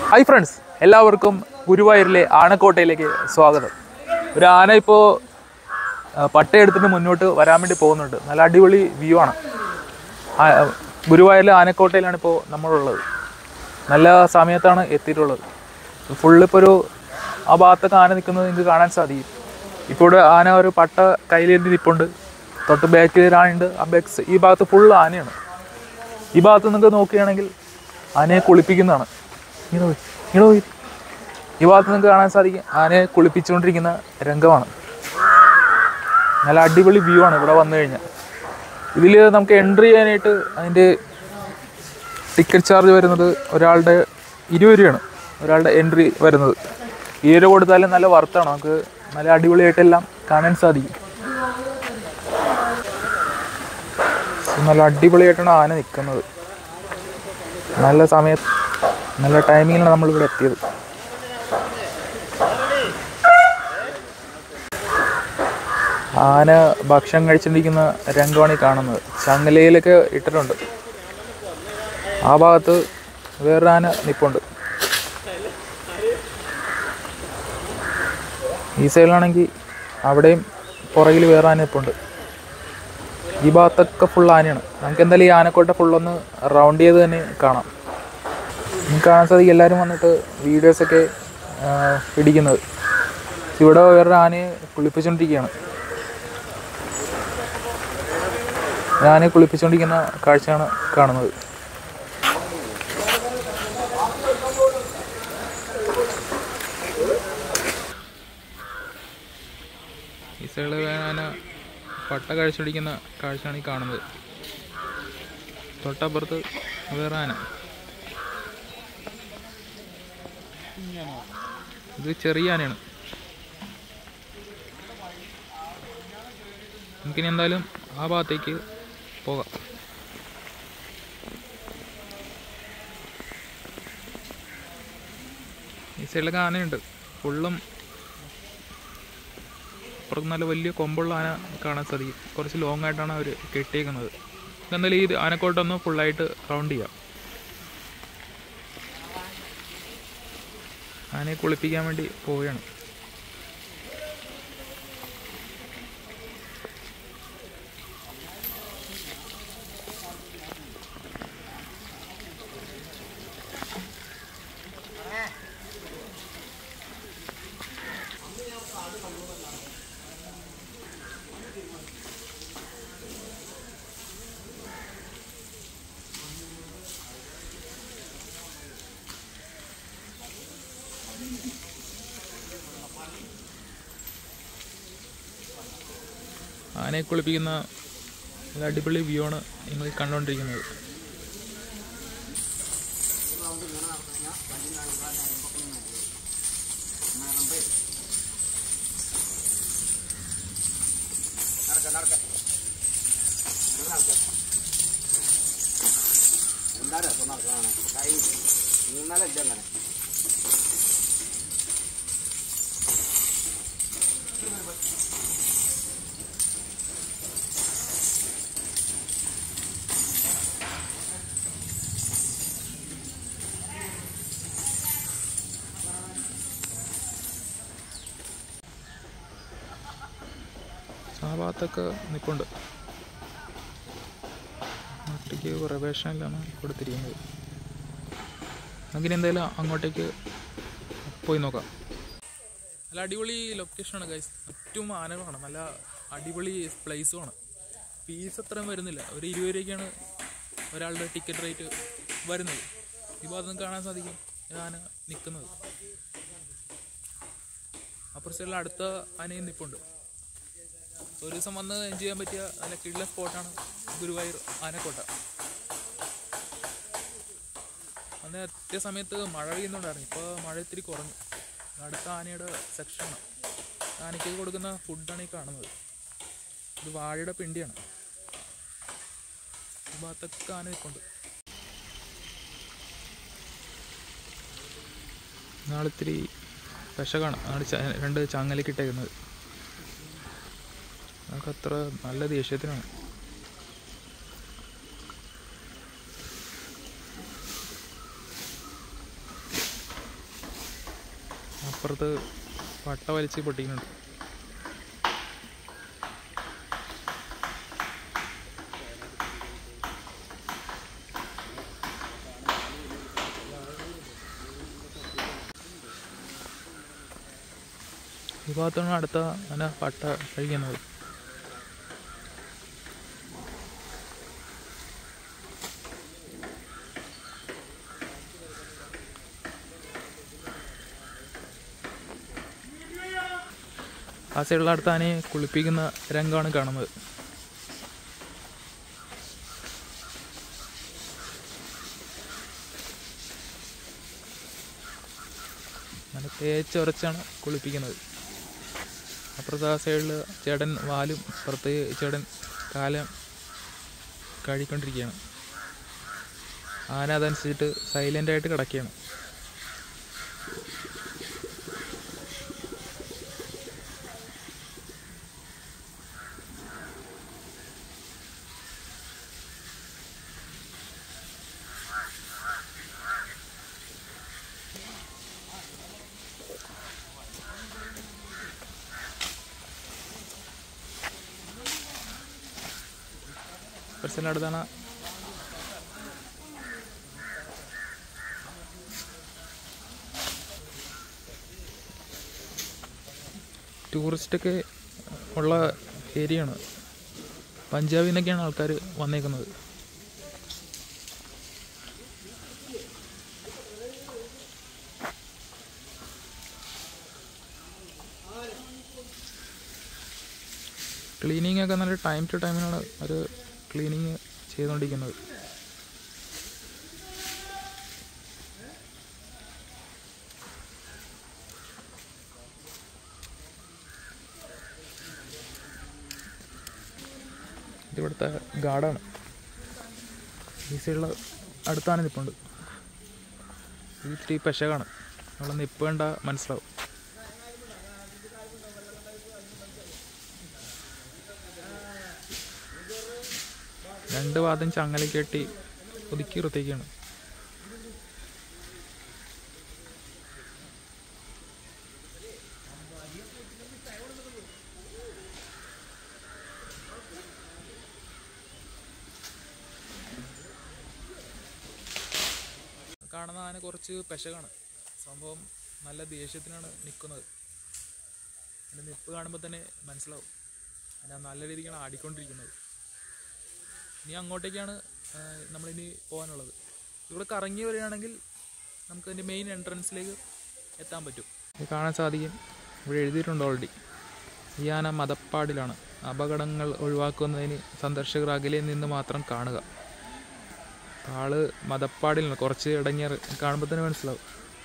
hi friends എല്ലാവർക്കും ഗുരുവായൂരിലെ ആനക്കോട്ടയിലേക്ക് സ്വാഗതം ഒരു ആന ഇപ്പോൾ പട്ടയെടുത്തിട്ട് മുന്നോട്ട് വരാൻ വേണ്ടി പോകുന്നുണ്ട് നല്ല അടിപൊളി വ്യൂ ആണ് ആ, ഗുരുവായൂരിലെ ആനക്കോട്ടയിലാണ് ഇപ്പോൾ നമ്മളുള്ളത് നല്ല സമയത്താണ് എത്തിയിട്ടുള്ളത് ഫുള്ളിപ്പോൾ ഒരു ആ ഭാഗത്തൊക്കെ ആന നിൽക്കുന്നത് നിങ്ങൾക്ക് കാണാൻ സാധിക്കും ഇപ്പോൾ ഇവിടെ ആന ഒരു പട്ട കയ്യിലേന്തി നിൽപ്പുണ്ട് തൊട്ട് ബാക്കിൽ ഒരാളുണ്ട് ആ ബാക്ക് ഈ ഭാഗത്ത് ഫുള്ള് ആനയാണ് ഈ ഭാഗത്ത് നിങ്ങൾക്ക് നോക്കുകയാണെങ്കിൽ ആനയെ കുളിപ്പിക്കുന്നതാണ് ഇങ്ങനെ പോയി ഇങ്ങനെ പോയി ഈ ഭാഗത്ത് നിങ്ങൾക്ക് കാണാൻ സാധിക്കും ആനയെ കുളിപ്പിച്ചുകൊണ്ടിരിക്കുന്ന രംഗമാണ് നല്ല അടിപൊളി വ്യൂ ആണ് ഇവിടെ വന്നു കഴിഞ്ഞാൽ ഇതിൽ നമുക്ക് എൻട്രി ചെയ്യാനായിട്ട് അതിൻ്റെ ടിക്കറ്റ് ചാർജ് വരുന്നത് ഒരാളുടെ ഇരുപത് രൂപയാണ് ഒരാളുടെ എൻട്രി വരുന്നത് ഈ രൂപ കൊടുത്താലും നല്ല വർത്താണ് നമുക്ക് നല്ല അടിപൊളിയായിട്ടെല്ലാം കാണാൻ സാധിക്കും നല്ല അടിപൊളിയായിട്ടാണ് ആന നിൽക്കുന്നത് നല്ല സമയത്ത് നല്ല ടൈമിങ്ങിലാണ് നമ്മളിവിടെ എത്തിയത് ആന ഭക്ഷണം കഴിച്ചിരിക്കുന്ന രംഗമാണ് ഈ കാണുന്നത് ചങ്ങലയിലൊക്കെ ഇട്ടിട്ടുണ്ട് ആ ഭാഗത്ത് വേറൊരു ആന നിപ്പുണ്ട് ഈ സൈഡിലാണെങ്കിൽ അവിടെയും പുറകിൽ വേറെ ആന നിപ്പുണ്ട് ഈ ഭാഗത്തൊക്കെ ഫുൾ ആനയാണ് നമുക്ക് എന്തായാലും ഈ ആനക്കോട്ട ഫുള്ളൊന്ന് റൗണ്ട് ചെയ്ത് തന്നെ കാണാം നിങ്ങൾക്ക് കാണാൻ സാധിക്കും എല്ലാവരും വന്നിട്ട് വീഡിയോസൊക്കെ പിടിക്കുന്നത് ഇവിടെ വേറൊരു ആനയെ കുളിപ്പിച്ചുകൊണ്ടിരിക്കുകയാണ് ആനയെ കുളിപ്പിച്ചുകൊണ്ടിരിക്കുന്ന കാഴ്ചയാണ് കാണുന്നത് ഈ സൈഡിൽ ആന പട്ട കഴിച്ചുപിടിക്കുന്ന കാഴ്ചയാണ് ഈ കാണുന്നത് തൊട്ടപ്പുറത്ത് വേറെ ആന ഇത് ചെറിയ ആനയാണ് നമുക്കിനി എന്തായാലും ആ ഭാഗത്തേക്ക് പോകാം ഈ സൈഡിലൊക്കെ ആനയുണ്ട് ഫുള്ളും അപ്പുറത്ത് നല്ല വലിയ കൊമ്പുള്ള ആന കാണാൻ സാധിക്കും കുറച്ച് ലോങ് ആയിട്ടാണ് അവർ കെട്ടിയേക്കുന്നത് എന്തായാലും ഈ ആനക്കോട്ടൊന്ന് ഫുള്ളായിട്ട് റൗണ്ട് ചെയ്യാം ആനയെ കുളിപ്പിക്കാൻ വേണ്ടി പോവുകയാണ് ആനയെ കുളിപ്പിക്കുന്ന നല്ല അടിപൊളി വ്യൂ ആണ് നിങ്ങൾ കണ്ടുകൊണ്ടിരിക്കുന്നത് ആ ഭാഗത്തൊക്കെ നിൽപ്പുണ്ട് ഒറ്റയ്ക്ക് പ്രവേശനമില്ലാണ് കൊടുത്തിരിക്കുന്നത് നമുക്കിനി എന്തായാലും അങ്ങോട്ടേക്ക് പോയി നോക്കാം നല്ല അടിപൊളി ലൊക്കേഷനാണ് ഗൈസ് ചുറ്റും ആനകളാണ് നല്ല അടിപൊളി പ്ലേസുമാണ് ഫീസ് അത്രയും വരുന്നില്ല ഒരു ഇരുപത് രൂപയ്ക്കാണ് ഒരാളുടെ ടിക്കറ്റ് റേറ്റ് വരുന്നത് ഈ ഭാഗത്ത് നിന്ന് കാണാൻ സാധിക്കും ഈ ആന നിൽക്കുന്നത് അപ്പുറ സൈഡിൽ അടുത്ത ആനയും നിൽപ്പുണ്ട് ഒരു ദിവസം വന്ന് എൻജോയ് ചെയ്യാൻ പറ്റിയ നല്ല കിടില സ്പോട്ടാണ് ഗുരുവായൂർ ആനക്കോട്ട അന്ന് എത്തിയ സമയത്ത് മഴ പെയ്യുന്നുണ്ടായിരുന്നു ഇപ്പോൾ മഴ ഇത്തിരി കുറഞ്ഞു അടുത്ത ആനയുടെ സെക്ഷനാണ് ആനയ്ക്ക് കൊടുക്കുന്ന ഫുഡാണ് ഈ കാണുന്നത് ഇത് വാഴയുടെ പിണ്ടിയാണ് ഈ ഭാഗത്തൊക്കെ ആന നിൽപ്പുണ്ട് നാളിത്തിരി വിഷകാണ് ആണ് ച- രണ്ട് ചങ്ങലക്ക് ഇട്ടേക്കുന്നത് നമുക്ക് അത്ര നല്ല ദേഷ്യത്തിനാണ് അപ്പുറത്ത് പട്ട വലിച്ച് പൊട്ടിക്കുന്നുണ്ട് ഈ ഭാഗത്താണ് അടുത്ത അങ്ങനെ പട്ട കഴിക്കുന്നത് ആ സൈഡിലുള്ള അടുത്ത് ആനയെ കുളിപ്പിക്കുന്ന രംഗമാണ് കാണുന്നത് നല്ല തേച്ചുരച്ചാണ് കുളിപ്പിക്കുന്നത് അപ്പുറത്ത് ആ സൈഡിൽ ചേട്ടൻ വാലും പുറത്ത് ചേട്ടൻ കാലം കഴിക്കൊണ്ടിരിക്കുകയാണ് ആന അതനുസരിച്ചിട്ട് സൈലൻ്റ് ആയിട്ട് കിടക്കുകയാണ് കുറച്ചെല്ലാം അടുത്താണ് ടൂറിസ്റ്റൊക്കെ ഉള്ള ഏരിയയാണ് പഞ്ചാബിൽ നിന്നൊക്കെയാണ് ആൾക്കാർ വന്നേക്കുന്നത് ക്ലീനിങ് ഒക്കെ നല്ല ടൈം ടു ടൈമിനാണ് ഒരു ക്ലീനിങ് ചെയ്തുകൊണ്ടിരിക്കുന്നത് ഇത് ഇവിടുത്തെ ഗാർഡാണ് ഈ സൈഡിൽ അടുത്താണ് നിൽപ്പുണ്ട് ഈ ഇത്തിരി പെശകാണ് അവിടെ നിപ്പ് കണ്ട മനസ്സിലാവും രണ്ട് വാദം ചങ്ങല കെട്ടി ഒതുക്കി വൃത്തിക്കാണ് കാണുന്ന ആന കുറച്ച് പെശകാണ് സംഭവം നല്ല ദേഷ്യത്തിനാണ് നിൽക്കുന്നത് അതിൻ്റെ നിപ്പ് കാണുമ്പോൾ തന്നെ മനസ്സിലാവും അതിന് നല്ല രീതിക്കാണ് ആടിക്കൊണ്ടിരിക്കുന്നത് ഇനി അങ്ങോട്ടേക്കാണ് ആ, നമ്മളിനി പോകാനുള്ളത് ഇവിടെ കറങ്ങി വരികയാണെങ്കിൽ നമുക്ക് അതിൻ്റെ മെയിൻ എൻട്രൻസിലേക്ക് എത്താൻ പറ്റും ഇത് കാണാൻ സാധിക്കും ഇവിടെ എഴുതിയിട്ടുണ്ട് ഓൾറെഡി ഈ ആന മതപ്പാടിലാണ് അപകടങ്ങൾ ഒഴിവാക്കുന്നതിന് സന്ദർശകർ അകലെ നിന്ന് മാത്രം കാണുക ആള് മതപ്പാടിലാണ് കുറച്ച് ഇടങ്ങിയ കാണുമ്പോൾ തന്നെ മനസ്സിലാവും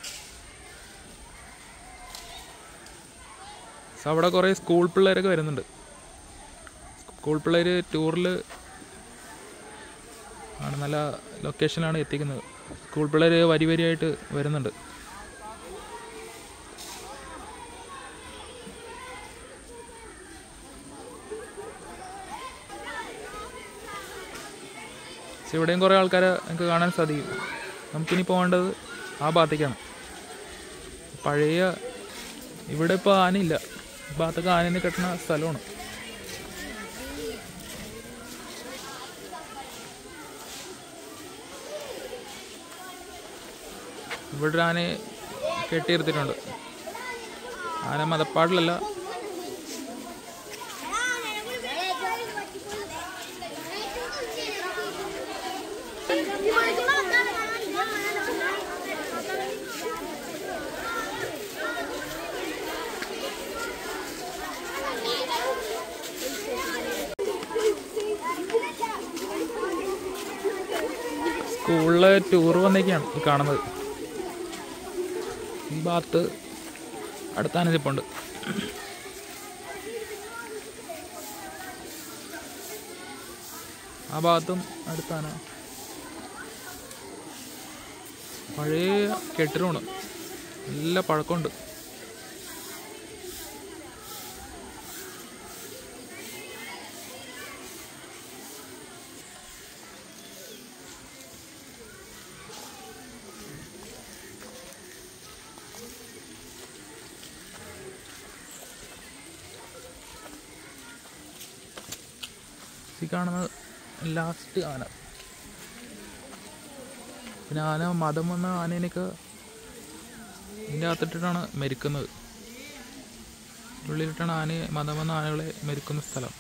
സോ അവിടെ കുറേ സ്കൂൾ പിള്ളേരൊക്കെ വരുന്നുണ്ട് സ്കൂൾ പിള്ളേർ ടൂറിൽ ആണ് നല്ല ലൊക്കേഷനിലാണ് എത്തിക്കുന്നത് സ്കൂൾ പിള്ളേർ വരി വരിയായിട്ട് വരുന്നുണ്ട് പക്ഷെ ഇവിടെയും കുറേ ആൾക്കാരെ നമുക്ക് കാണാൻ സാധിക്കും നമുക്കിനി പോകേണ്ടത് ആ ഭാഗത്തേക്കാണ് പഴയ ഇവിടെ ഇപ്പോൾ ആനയില്ല ഈ ഭാഗത്തൊക്കെ ആനനെ കെട്ടുന്ന സ്ഥലമാണ് ഇവിടെ ഒരു ആനയെ കെട്ടിയിരുത്തിട്ടുണ്ട് ആന മതപ്പാടിലല്ല സ്കൂളിൽ ടൂർ വന്നേക്കാണ് ഈ കാണുന്നത് ഈ ഭാഗത്ത് അടുത്താണ് ഇതിപ്പുണ്ട് ആ ഭാഗത്തും അടുത്താണ് പഴയ കെട്ടിടമാണ് നല്ല പഴക്കമുണ്ട് ഈ കാണുന്ന ലാസ്റ്റ് ആന പിന്നെ ആന മതം വന്ന ആനേനൊക്കെ ഇതിൻ്റെ അകത്തിട്ടിട്ടാണ് മരിക്കുന്നത് ഉള്ളിലിട്ടാണ് ആനയെ മതം വന്ന ആനകളെ മരിക്കുന്ന സ്ഥലം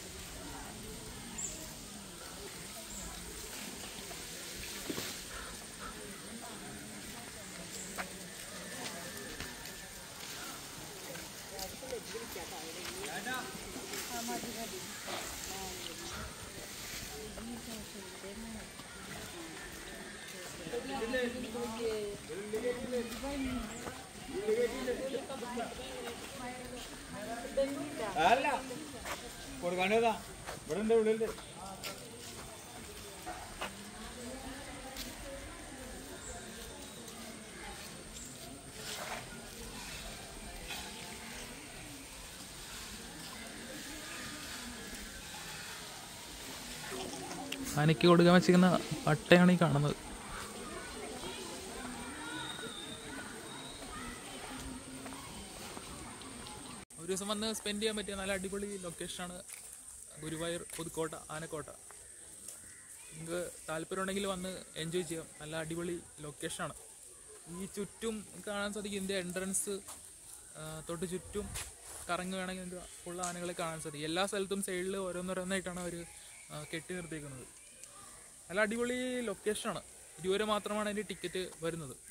അല്ല കൊടുക്കാണ്ടതാ ഇവിടെ ഉണ്ട് ഉള്ളിൽ ആനയ്ക്ക് കൊടുക്കാൻ വെച്ചിരിക്കുന്ന പട്ടയാണ് ഈ കാണുന്നത് ഒരു ദിവസം വന്ന് സ്പെൻഡ് ചെയ്യാൻ പറ്റിയ നല്ല അടിപൊളി ലൊക്കേഷനാണ് ഗുരുവായൂർ പുതുക്കോട്ട ആനക്കോട്ട നിങ്ങൾക്ക് താല്പര്യമുണ്ടെങ്കിൽ വന്ന് എൻജോയ് ചെയ്യാം നല്ല അടിപൊളി ലൊക്കേഷനാണ് ഈ ചുറ്റും കാണാൻ സാധിക്കും ഇതിൻ്റെ എൻട്രൻസ് തൊട്ട് ചുറ്റും കറങ്ങുകയാണെങ്കിൽ നിങ്ങൾക്ക് ഉള്ള ആനകളെ കാണാൻ സാധിക്കും എല്ലാ സ്ഥലത്തും സൈഡിൽ ഓരോന്നോരോന്നായിട്ടാണ് അവർ കെട്ടി നിർത്തിയിരിക്കുന്നത് നല്ല അടിപൊളി ലൊക്കേഷനാണ് ഇരുവരെ മാത്രമാണ് അതിൻ്റെ ടിക്കറ്റ് വരുന്നത്